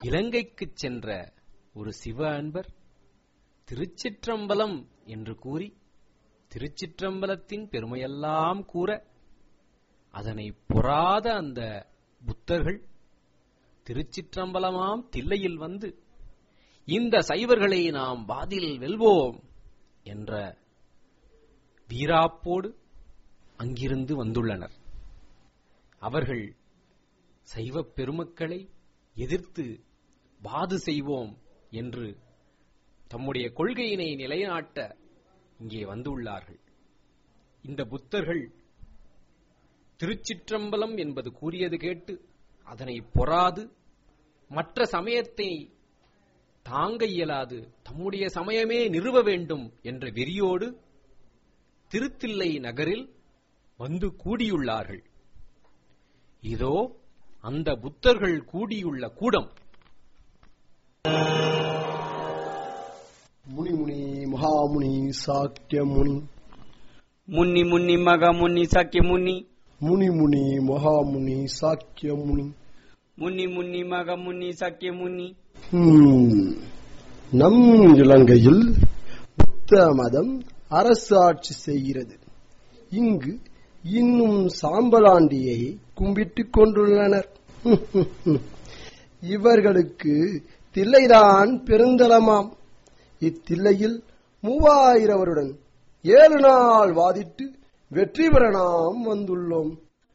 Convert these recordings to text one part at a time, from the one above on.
இலங்கைக்குச் சென்ற ஒரு சிவ அன்பர் திருச்சிற்றம்பலம் என்று கூறி திருச்சிற்றம்பலத்தின் பெருமையெல்லாம் கூற அதனை பொறாத அந்த புத்தர்கள் திருச்சிற்றம்பலமாம் தில்லையில் வந்து இந்த சைவர்களை நாம் வாதில் வெல்வோம் என்ற வீராப்போடு அங்கிருந்து வந்துள்ளனர் அவர்கள் சைவப் பெருமக்களை எதிர்த்து வாது செய்வோம் என்று தம்முடைய கொள்கையினை நிலைநாட்ட இங்கே வந்துள்ளார்கள் இந்த புத்தர்கள் திருச்சிற்றம்பலம் என்பது கூறியது கேட்டு அதனை பொறாது மற்ற சமயத்தை தாங்க இயலாது தம்முடைய சமயமே நிறுவ வேண்டும் என்ற வெறியோடு திருத்தில்லை நகரில் வந்து கூடியுள்ளார்கள் இதோ அந்த புத்தர்கள் கூடியுள்ள கூடம் முனி முனி மகாமுனி சாக்கிய முனி முன்னி முன்னி மக முன்னி சக்கிய முன்னி முனி முனி மகாமுனி சாக்கிய முனி முன்னி முன்னி மக முன்னி சக்கிய முன்னி ஹம், நம் இலங்கையில் புத்த மதம் அரசாட்சி செய்கிறது இங்கு இன்னும் சாம்பலாண்டியை கும்பிட்டுக் கொண்டுள்ளனர் இவர்களுக்கு தில்லைதான் பெருந்தலமாம் இத்தில்லையில் மூவாயிரவருடன் ஏழு நாள் வாதிட்டு வெற்றி பெற நாம் வந்துள்ளோம்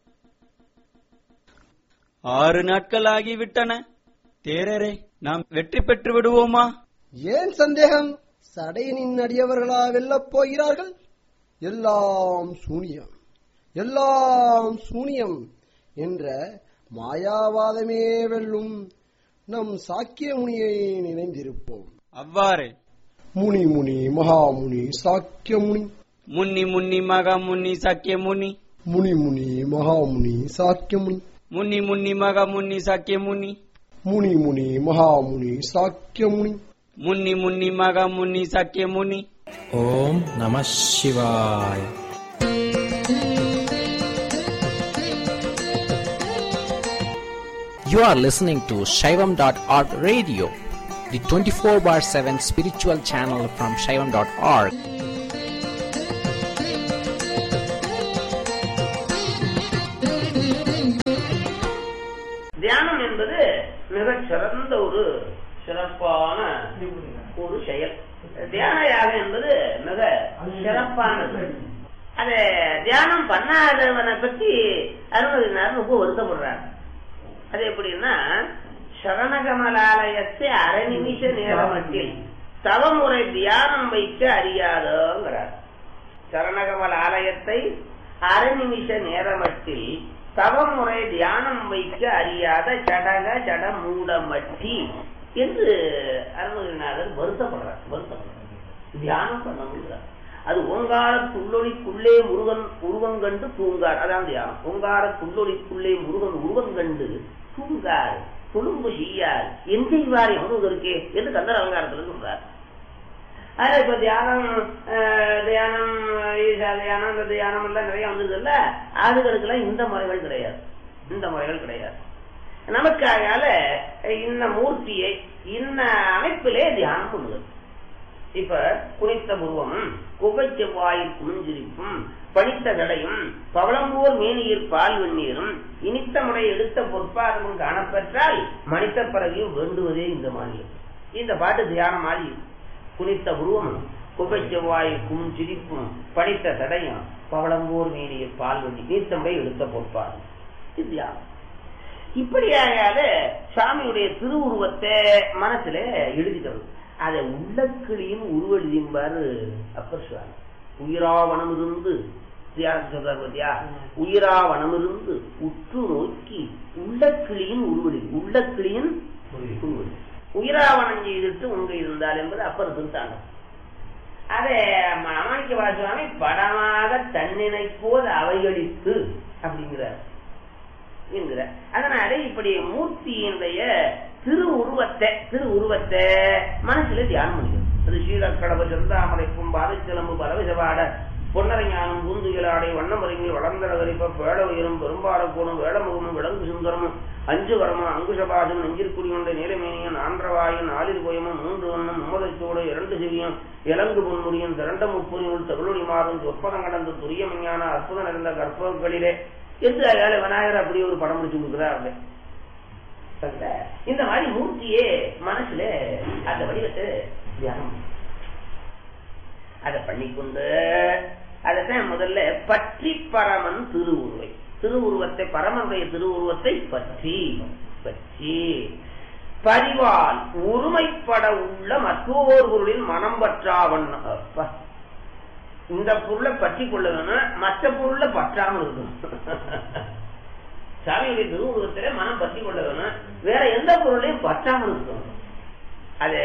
ஆறு நாட்கள் ஆகிவிட்டன தேரரே நாம் வெற்றி பெற்று விடுவோமா ஏன் சந்தேகம் சடையனின் அடியவர்களா வெல்லப் போகிறார்கள் எல்லாம் சூனியம் எல்லாம் சூனியம் என்ற மாயாவாதமே வெல்லும் நம் சாக்கிய முனியை நினைந்திருப்போம் அவ்வாறே முனி முனி மகாமுனி சாக்கிய முனி முன்னி முன்னி மக முன்னி சக்கிய முனி முனி முனி மகாமுனி சாக்கிய முனி முன்னி முன்னி மக முன்னி சக்கிய முனி முனி முனி மகாமுனி சாக்கிய முனி முன்னி முன்னி மக முன்னி சக்கிய முனி ஓம் நம சிவாய் You are listening to Shaivam.org radio, the 24 bar 7 spiritual channel from Shaivam.org. தியானம் என்பது மிகச் சிறந்த ஒரு சிறப்பான ஒரு செயல் தியான யாகம் என்பது மிக சிறப்பானது அத தியானம் பண்ணாதவனை பத்தி அருணகிரிநாதன் ரொம்ப வருத்தப்படுறார் அது எப்படின்னா சரணகமலாலயத்தை அரை நிமிஷ நேரமட்டில் தவமுறை தியானம் வைக்க அறியாதோங்கிறார் சரணகமல் ஆலயத்தை அரை நிமிஷ நேரமட்டில் தவமுறை தியானம் வைக்க அறியாத சடக ஜட மூடமட்டி என்று அருணகிரிநாதர் வருத்தப்படுறார் வருத்தப்படுறார் தியானம் பண்ண முடியாது அது ஓங்கார துள்ளொலிக்குள்ளே முருகன் உருவம் கண்டு தூங்கார் அதான் தியானம் ஓங்கார துள்ளொலிக்குள்ளே முருகன் உருவம் கண்டு தூங்கார் துளும்பு செய்யார் என் செய்வார் எவ்வளவு இருக்கே என்று கந்தர் அலங்காரத்தில் சொல்றார் ஆனா இப்ப தியானம் அஹ், தியானம் ஈசா தியானம் இந்த தியானம் எல்லாம் நிறைய வந்ததுல்ல அதுகளுக்கெல்லாம் இந்த முறைகள் கிடையாது இந்த முறைகள் கிடையாது நமக்காக இந்த மூர்த்தியை இந்த அமைப்பிலே தியானம் பண்ணுவது இப்ப குனித்த புருவம் குகை செவ்வாயில் குமிஞ்சிரிப்பும் பனித்த கடையும் பவளம்போர் மேனியில் பால் வெந்நீரும் இனித்த முறை எடுத்த பொற்பாதமும் காணப்பெற்றால் மனித பிறவியும் வேண்டுவதே இந்த மாநிலம் இந்த பாட்டு தியானம் மாதிரி குனித்த புருவம் குகை செவ்வாயில் குமிஞ்சிரிப்பும் பனித்த தடையும் பவளம்போர் மேனியில் பால் வெண்ணி நீத்த முறை எடுத்த பொற்பாதம் இது தியானம் இப்படியாக சாமியுடைய திருவுருவத்தை மனசுல எழுதிக்கிறது அதை உள்ளக்கிளியும் உருவெழுதிம்பாரு அப்பர் சுவாமி உயிராவனம் இருந்து தியானம் சொல்றார் பாத்தியா உயிராவனம் இருந்து உற்று நோக்கி உள்ளக்கிளியின் உருவெளி உள்ளக்கிளியின் உருவெளி உயிராவனம் செய்துட்டு உங்க இருந்தால் என்பது அப்பர் திருத்தாங்க அதை மாணிக்க வாசுவாமி படமாக தன்னினை போல் அவைகளித்து அப்படிங்கிறார் என்கிற அதனால இப்படி மூர்த்தியினுடைய திரு உருவத்தை திரு உருவத்தை மனசுல தியானம் பண்ணிக்கணும் அது ஸ்ரீலக்கடவ செந்தாமரை பூம்பாத சிலம்பு பலவிசவாட பொன்னரைஞானம் பூந்துகிலாடை வண்ணமருங்கி வளர்ந்தரகரிப்ப பேட உயரும் பெரும்பாலக்கூடும் வேடமுகமும் விலங்கு சுந்தரமும் அஞ்சு வரமும் அங்குஷபாசும் நெஞ்சிற்குடியுண்ட நீலமேனியன் ஆந்திரவாயன் ஆளிர் கோயமும் மூன்று வண்ணம் மும்மதைச்சோடு இரண்டு சிவியும் இலங்கு பொன்முடியும் திரண்ட முப்புரியுள் தகுலொடி மாறும் சொப்பதம் கடந்து துரிய விஞ்ஞான அற்புதம் நிறைந்த கற்பங்களிலே என்று அதால விநாயகர் அப்படி ஒரு படம் முடிச்சு கொடுக்குறாரு சரிங்களா? இந்த மாதிரி மூர்த்தியே மனசுல அந்த வடிவத்தை தியானம் பண்ணு. அதை பண்ணிக்கொண்டு அதைத்தான் முதல்ல பற்றி பரமன் திருவுருவை திருவுருவத்தை பரமனுடைய திருவுருவத்தை பற்றி பற்றி பரிவால் ஒருமைப்பட உள்ள மற்றொரு பொருளில் மனம் பற்றாவண்ண அப்பா. இந்த பொருளை பற்றி கொள்ள வேணும் மற்ற பொருளை பற்றாமல் இருக்கணும் சாமியுடைய திருவுருவத்திலே மனம் பற்றி கொள்ள வேணும் வேற எந்த பொருளையும் பற்றாமல் இருக்கணும் அது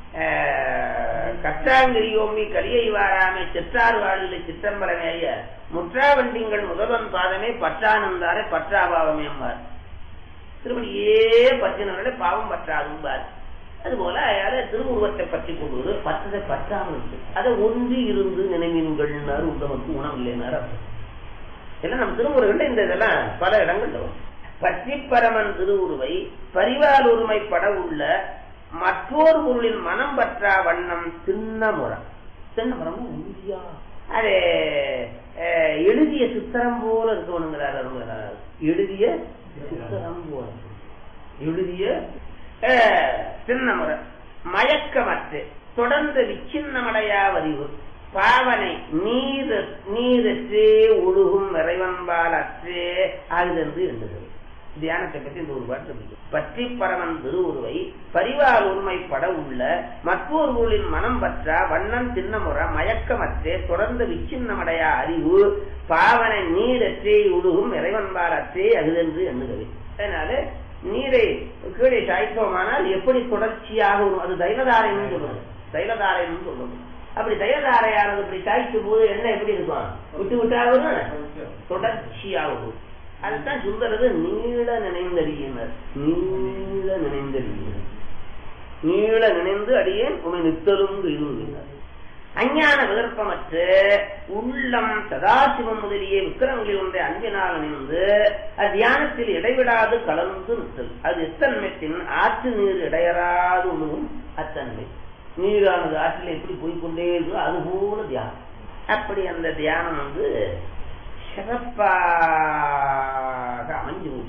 கட்டாங்கிரியோமி கலியை வாராமே சிற்றாறு வாழ்நிலை சிற்றம்பலமேய முற்றாவண்டிங்கள் முதல்வன் பாதமே பற்றானந்தாரே பற்றாபாவமே என்பார் திருமணியே பற்றினவர்களே பாவம் பற்றாதும்பார் அதுபோல அயால திருவுருவத்தை பற்றி கொள்வது பற்றதை பற்றாமல் இருக்கு அதை ஒன்றி இருந்து நினைவீன்கள்னாரு உண்டவனுக்கு உணவில்லைனாரு அர்த்தம் எல்லாம் நம்ம திருமுறைகள்ல இந்த இதெல்லாம் பல இடங்கள்ல வரும் பற்றி பரமன் திருவுருவை பரிவால் ஒருமைப்பட உள்ள மற்றொரு பொருளின் மனம் பற்றா வண்ணம் சின்னமுறம் சின்னமுறம் உறுதியா அது அஹ், எழுதிய சித்திரம் போல இருக்கணுங்கிறார் அருமையார். எழுதிய சித்திரம் போல எழுதிய அஹ், சின்னமுறம் மயக்கமற்று தொடர்ந்து விச்சின்னமடையா வரிவு பாவனை நீர் நீரற்றே ஒழுகும் இறைவன்பால் அற்றே ஆகுதென்று எண்ணுகிறது தியானத்தை பற்றி இந்த ஒரு பாட்டு இருக்கு பற்றி பரவன் திருவுருவை பரிவார் உண்மைப்பட உள்ள மற்றொரு ஊரின் மனம் பற்றா வண்ணம் சின்னமுற மயக்கமற்றே தொடர்ந்து விச்சின்னமடையா அறிவு பாவனை நீரற்றே உருகும் இறைவன்பால் அற்றே அகுதென்று எண்ணுகிறது அதனால நீரை கீழே சாய்ப்போமானால் எப்படி தொடர்ச்சியாக வரும் அது தைலதாரைன்னு சொல்லுவது தைலதாரைன்னு சொல்லுவது அப்படி தைலதாரையானது இப்படி சாய்க்கும் போது என்ன எப்படி இருக்கும் விட்டு விட்டா வரும் தொடர்ச்சியாக வரும் அதுதான் சுந்தரது நீள நினைந்தறியினர் நீள நினைந்தறியினர் நீள நினைந்து அடியேன் உமை நித்தலும் கைதுவினார் அஞ்ஞான விகற்பமற்று உள்ளம் சதாசிவம் முதலிய விக்கிரங்களில் ஒன்றை அன்பினால் அணிந்து அத்தியானத்தில் இடைவிடாது கலந்து நிற்றல் அது எத்தன்மைத்தின் ஆற்று நீர் இடையறாது உழுவும் அத்தன்மை நீரானது ஆற்றில் எப்படி போய்க்கொண்டே இருக்கோ அது போல தியானம் அப்படி அந்த தியானம் வந்து சிறப்பாக அமைஞ்சு போச்சு